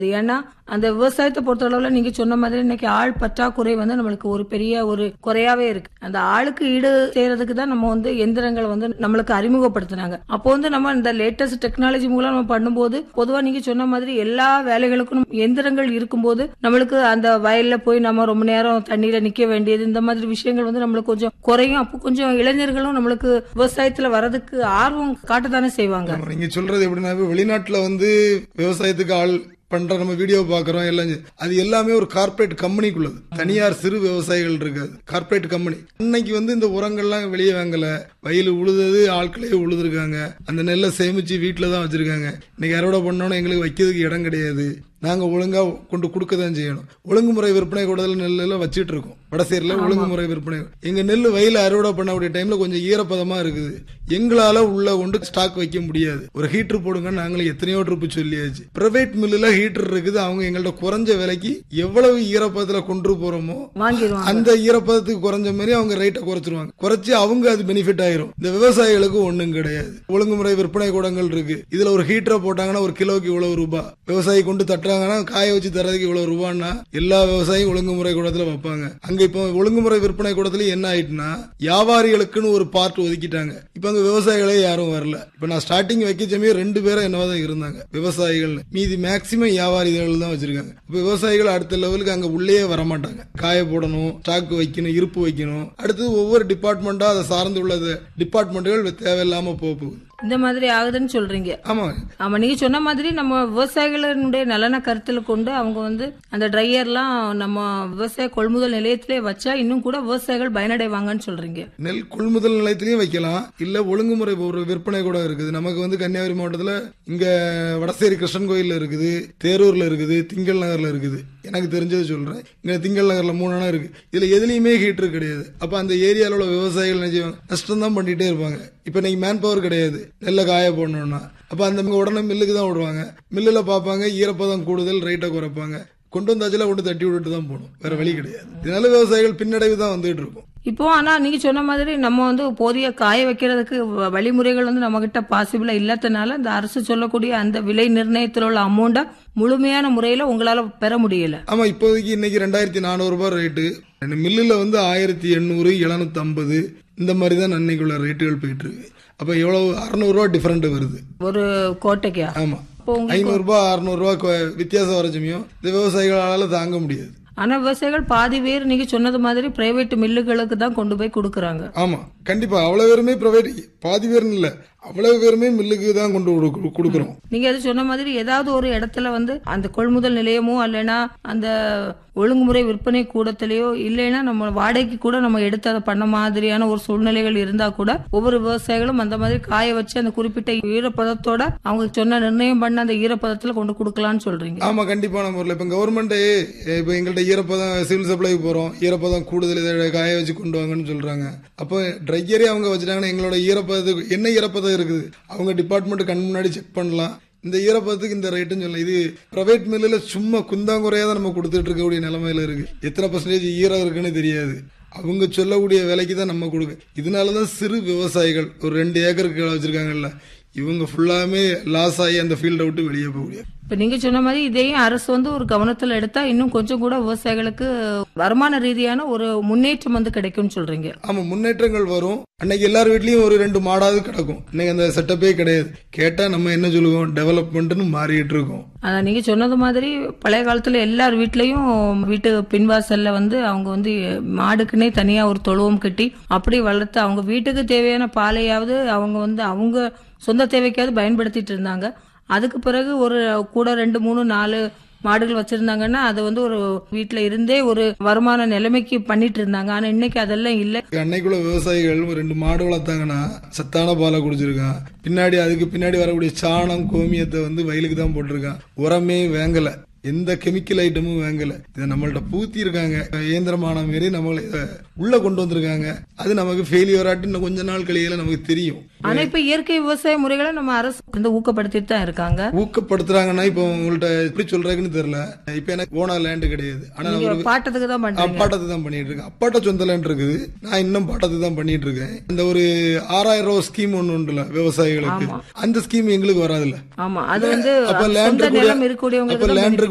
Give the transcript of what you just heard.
ஏன்னா அந்த விவசாயத்தை பொறுத்த அளவுல நீங்க சொன்ன மாதிரி இன்னைக்கு ஆள் பற்றாக்குறை வந்து நம்மளுக்கு ஒரு பெரிய ஒரு குறையாவே இருக்கு அந்த ஆளுக்கு ஈடு செய்யறதுக்கு தான் நம்ம வந்து எந்திரங்களை வந்து நம்மளுக்கு அறிமுகப்படுத்தினாங்க அப்போ வந்து நம்ம இந்த லேட்டஸ்ட் டெக்னாலஜி மூலம் நம்ம பண்ணும்போது பொதுவா நீங்க சொன்ன மாதிரி எல்லா வேலைகளுக்கும் நம்ம எந்திரங்கள் இருக்கும்போது நம்மளுக்கு அந்த வயல்ல போய் நம்ம ரொம்ப நேரம் தண்ணியில நிக்க வேண்டியது இந்த மாதிரி விஷயங்கள் வந்து நம்மளுக்கு கொஞ்சம் குறையும் அப்போ கொஞ்சம் இளைஞர்களும் நம்மளுக்கு விவசாயத்துல வர்றதுக்கு ஆர்வம் காட்டத்தானே செய்வாங்க ஆமா, நீங்க சொல்றது எப்படின்னா இப்ப வெளிநாட்டுல வந்து விவசாயத்துக்கு ஆள் பண்ற நம்ம வீடியோ பாக்குறோம் எல்லாம் செய்- அது எல்லாமே ஒரு கார்ப்பரேட் கம்பெனிக்குள்ளது தனியார் சிறு விவசாயிகள் இருக்காது கார்ப்பரேட் கம்பெனி இன்னைக்கு வந்து இந்த உரங்கள்லாம் வெளியே வாங்கல வயல் உழுதது ஆட்களே உழுதுருக்காங்க அந்த நெல்லை சேமிச்சு வீட்டுல தான் வச்சிருக்காங்க இன்னைக்கு அறுவடை பண்ணோன்னு எங்களுக்கு வைக்கிறதுக்கு இடம் கிடையாது நாங்க ஒழுங்கா கொண்டு கொடுக்க தான் செய்யணும் ஒழுங்குமுறை விற்பனை கூடல நெல் எல்லாம் வச்சிட்டு இருக்கோம் வடசேரியில ஒழுங்குமுறை விற்பனை எங்க நெல் வயல அறுவடை பண்ணக்கூடிய டைம்ல கொஞ்சம் ஈரப்பதமா இருக்குது எங்களால உள்ள கொண்டு ஸ்டாக் வைக்க முடியாது ஒரு ஹீட்டர் போடுங்க நாங்களும் எத்தனையோ ட்ரிப்பு சொல்லியாச்சு பிரைவேட் மில்லுல ஹீட்டர் இருக்குது அவங்க எங்கள்ட்ட குறைஞ்ச விலைக்கு எவ்வளவு ஈரப்பதத்துல கொண்டு போறோமோ வாங்கிடுவாங்க அந்த ஈரப்பதத்துக்கு குறைஞ்ச மாதிரி அவங்க ரேட்டை குறைச்சிருவாங்க குறைச்சு அவங்க அது பெனிஃபிட் ஆயிரும் இந்த விவசாயிகளுக்கு ஒண்ணும் கிடையாது ஒழுங்குமுறை விற்பனை கூடங்கள் இருக்கு இதுல ஒரு ஹீட்டரை போட்டாங்கன்னா ஒரு கிலோவுக்கு இவ்வளவு ரூபாய் விவசாயி கொண்டு தட்டுறாங்கன்னா காய வச்சு தரதுக்கு இவ்வளவு ரூபான்னா எல்லா விவசாயியும் ஒழுங்குமுறை கூடத்துல வைப்பாங்க அங்க இப்போ ஒழுங்குமுறை விற்பனை கூடத்துல என்ன ஆயிட்டுனா வியாபாரிகளுக்குன்னு ஒரு பார்ட் ஒதுக்கிட்டாங்க இப்ப அங்க விவசாயிகளே யாரும் வரல இப்ப நான் ஸ்டார்டிங் வைக்க சமயம் ரெண்டு பேரும் என்னவாதான் இருந்தாங்க விவசாயிகள் மீதி மேக்சிமம் வியாபாரிகள் தான் வச்சிருக்காங்க இப்ப விவசாயிகள் அடுத்த லெவலுக்கு அங்க உள்ளே வர மாட்டாங்க காய போடணும் ஸ்டாக் வைக்கணும் இருப்பு வைக்கணும் அடுத்தது ஒவ்வொரு டிபார்ட்மெண்டா அதை சார்ந்து உள்ள டிபார்ட்மெண்ட்டுகள் தேவையில்லாம போக போகுது இந்த மாதிரி ஆகுதுன்னு சொல்றீங்க ஆமா ஆமா நீங்க சொன்ன மாதிரி நம்ம விவசாயிகளுடைய நலனை கருத்தில் கொண்டு அவங்க வந்து அந்த ட்ரையர்லாம் நம்ம விவசாய கொள்முதல் நிலையத்திலே வச்சா இன்னும் கூட விவசாயிகள் பயனடைவாங்கன்னு சொல்றீங்க நெல் கொள்முதல் நிலையத்திலயும் வைக்கலாம் இல்ல ஒழுங்குமுறை ஒரு விற்பனை கூட இருக்குது நமக்கு வந்து கன்னியாகுமரி மாவட்டத்துல இங்க வடசேரி கிருஷ்ணன் கோயில்ல இருக்குது தேரூர்ல இருக்குது திங்கள் நகர்ல இருக்குது எனக்கு தெரிஞ்சது சொல்றேன் இங்க திங்கள் நகர்ல மூணு இடம் இருக்கு இதுல எதுலயுமே ஹீட்டர் கிடையாது அப்ப அந்த ஏரியால உள்ள விவசாயிகள் என்ன செய்வாங்க நஷ்டம் தான் பண்ணிட்டே இருப்பாங்க இப்ப இன்னைக்கு மேன் பவர் கிடையாது நெல்லை காய போடணும்னா அப்ப அந்த உடனே மில்லுக்கு தான் விடுவாங்க மில்லுல பார்ப்பாங்க ஈரப்பதம் கூடுதல் ரேட்டை குறைப்பாங்க கொண்டு வந்தாச்சுல கொண்டு தட்டி விட்டுட்டு தான் போகணும் வேற வழி கிடையாது இதனால விவசாயிகள் பின்னடைவு தான் வந்துட்டு இருக்கும் இப்போ ஆனா நீங்க சொன்ன மாதிரி நம்ம வந்து போதிய காய வைக்கிறதுக்கு வ- வழிமுறைகள் வந்து நம்ம கிட்ட பாசிபிளா இல்லாதனால இந்த அரசு சொல்லக்கூடிய அந்த விலை நிர்ணயத்தில் உள்ள அமௌண்ட்டை முழுமையான முறையில உங்களால பெற முடியல ஆமா இப்போதைக்கு இன்னைக்கு ரெண்டாயிரத்தி நானூறு ரூபாய் ரேட்டு மில்லுல வந்து ஆயிரத்தி எண்ணூறு எழுநூத்தி ஐம்பது இந்த மாதிரி தான் அன்னைக்குள்ள ரேட்டுகள் போயிட்டு இருக்கு அப்ப எவ்வளவு அறுநூறு ரூபாய் டிஃபரெண்ட் வருது ஒரு கோட்டைக்கா ஆமா இப்போ உங்களுக்கு ஐநூறு ரூபாய் அறுநூறு ரூபாய் கொ- வித்தியாசம் வர சமயம் இந்த விவசாயிகளால தாங்க முடியாது ஆனா விவசாயிகள் பாதி பேர் நீங்க சொன்னது மாதிரி பிரைவேட் மில்லுகளுக்கு தான் கொண்டு போய் கொடுக்கறாங்க ஆமா கண்டிப்பா அவ்வளவு பேருமே பிரைவேட் பாதி பேர்னு இல்ல அவ்வளவு பேருமே மில்லுக்கு தான் கொண்டு கொடு- கொடுக்குறோம் நீங்க அது சொன்ன மாதிரி ஏதாவது ஒரு இடத்துல வந்து அந்த கொள்முதல் நிலையமோ இல்லைன்னா அந்த ஒழுங்குமுறை விற்பனை கூடத்திலேயோ இல்லைன்னா நம்ம வாடகைக்கு கூட நம்ம எடுத்து அதை பண்ண மாதிரியான ஒரு சூழ்நிலைகள் இருந்தா கூட ஒவ்வொரு விவசாயிகளும் அந்த மாதிரி காய வச்சு அந்த குறிப்பிட்ட ஈரப்பதத்தோட அவங்க சொன்ன நிர்ணயம் பண்ண அந்த ஈரப்பதத்துல கொண்டு கொடுக்கலாம்னு சொல்றீங்க ஆமா கண்டிப்பான முறையில் இப்ப கவர்மெண்ட் இப்ப எங்கள்ட்ட ஈரப்பதம் சிவில் சப்ளைக்கு போறோம் ஈரப்பதம் கூடுதல் இதை காய வச்சு கொண்டு வாங்கன்னு சொல்றாங்க அப்போ ட்ரையரே அவங்க வச்சுட்டாங்கன்னா எங்களோட ஈரப்பதத்துக்கு என்ன ஈரப்பதம் இருக்குது அவங்க டிபார்ட்மெண்ட் கண் முன்னாடி செக் பண்ணலாம் இந்த ஈரப்பதத்துக்கு இந்த ரேட்டுன்னு சொல்லலாம் இது பிரைவேட் மில்லுல சும்மா குந்தாங்குறையா தான் நம்ம கொடுத்துட்டு இருக்கக்கூடிய நிலைமையில இருக்கு எத்தனை பர்சன்டேஜ் ஈரம் இருக்குன்னு தெரியாது அவங்க சொல்லக்கூடிய விலைக்கு தான் நம்ம கொடுக்க இதனாலதான் சிறு விவசாயிகள் ஒரு ரெண்டு ஏக்கருக்கு கீழே வச்சிருக்காங்கல்ல இவங்க ஃபுல்லாமே லாஸ் ஆகி அந்த ஃபீல்டை விட்டு வெளியே போக முடியாது இப்ப நீங்க சொன்ன மாதிரி இதையும் அரசு வந்து ஒரு கவனத்துல எடுத்தா இன்னும் கொஞ்சம் கூட விவசாயிகளுக்கு வருமான ரீதியான ஒரு முன்னேற்றம் வந்து கிடைக்கும்னு சொல்றீங்க ஆமா முன்னேற்றங்கள் வரும் அன்னைக்கு எல்லார் வீட்லயும் ஒரு ரெண்டு மாடாவது கிடக்கும் இன்னைக்கு அந்த செட்டப்பே கிடையாது கேட்டா நம்ம என்ன சொல்லுவோம் டெவலப்மெண்ட்னு மாறிட்டு இருக்கோம் அதான் நீங்க சொன்னது மாதிரி பழைய காலத்துல எல்லார் வீட்லயும் வீட்டு பின்வாசல்ல வந்து அவங்க வந்து மாடுக்குன்னே தனியா ஒரு தொழுவம் கட்டி அப்படி வளர்த்து அவங்க வீட்டுக்கு தேவையான பாலையாவது அவங்க வந்து அவங்க சொந்த தேவைக்காவது பயன்படுத்திட்டு இருந்தாங்க அதுக்கு பிறகு ஒரு கூட ரெண்டு மூணு நாலு மாடுகள் வச்சிருந்தாங்கன்னா அது வந்து ஒரு வீட்டுல இருந்தே ஒரு வருமான நிலைமைக்கு பண்ணிட்டு இருந்தாங்க ஆனா இன்னைக்கு அதெல்லாம் இல்ல அன்னைக்குள்ள விவசாயிகள் ஒரு ரெண்டு மாடு வளர்த்தாங்கன்னா சத்தான பாலை குடிச்சிருக்கான் பின்னாடி அதுக்கு பின்னாடி வரக்கூடிய சாணம் கோமியத்தை வந்து வயலுக்கு தான் போட்டிருக்கான் உரமே வேங்கல எந்த கெமிக்கல் ஐட்டமும் வாங்கல இதை நம்மள்ட்ட பூத்தி இருக்காங்க இயந்திரமான மாரி நம்மளை இதை உள்ள கொண்டு வந்திருக்காங்க அது நமக்கு ஃபெயிலியர் ஆட்டு இன்னும் கொஞ்ச நாள் கழியில நமக்கு தெரியும் ஆனா இப்ப இயற்கை விவசாய முறைகளை நம்ம அரசு வந்து ஊக்கப்படுத்திட்டு தான் இருக்காங்க ஊக்கப்படுத்துறாங்கன்னா இப்போ உங்கள்ட்ட எப்படி சொல்றதுன்னு தெரியல இப்ப எனக்கு ஓனா லேண்ட் கிடையாது ஆனா நான் நீங்க ஒரு பாட்டத்துக்கு தான் பண்றீங்க அப்பாட்டத்து தான் பண்ணிட்டு இருக்கேன் அப்பாட்ட சொந்த லேண்ட் இருக்குது நான் இன்னும் பாட்டத்து தான் பண்ணிட்டு இருக்கேன் இந்த ஒரு ஆறாயிரம் ரூபாய் ஸ்கீம் ஒண்ணு உண்டுல விவசாயிகளுக்கு அந்த ஸ்கீம் எங்களுக்கு வராதுல்ல ஆமா அது வந்து அப்ப சொந்த லேண்ட் நிலம் இருக்கக்கூடியவங்களுக்கு அப்ப தான் லேண்ட்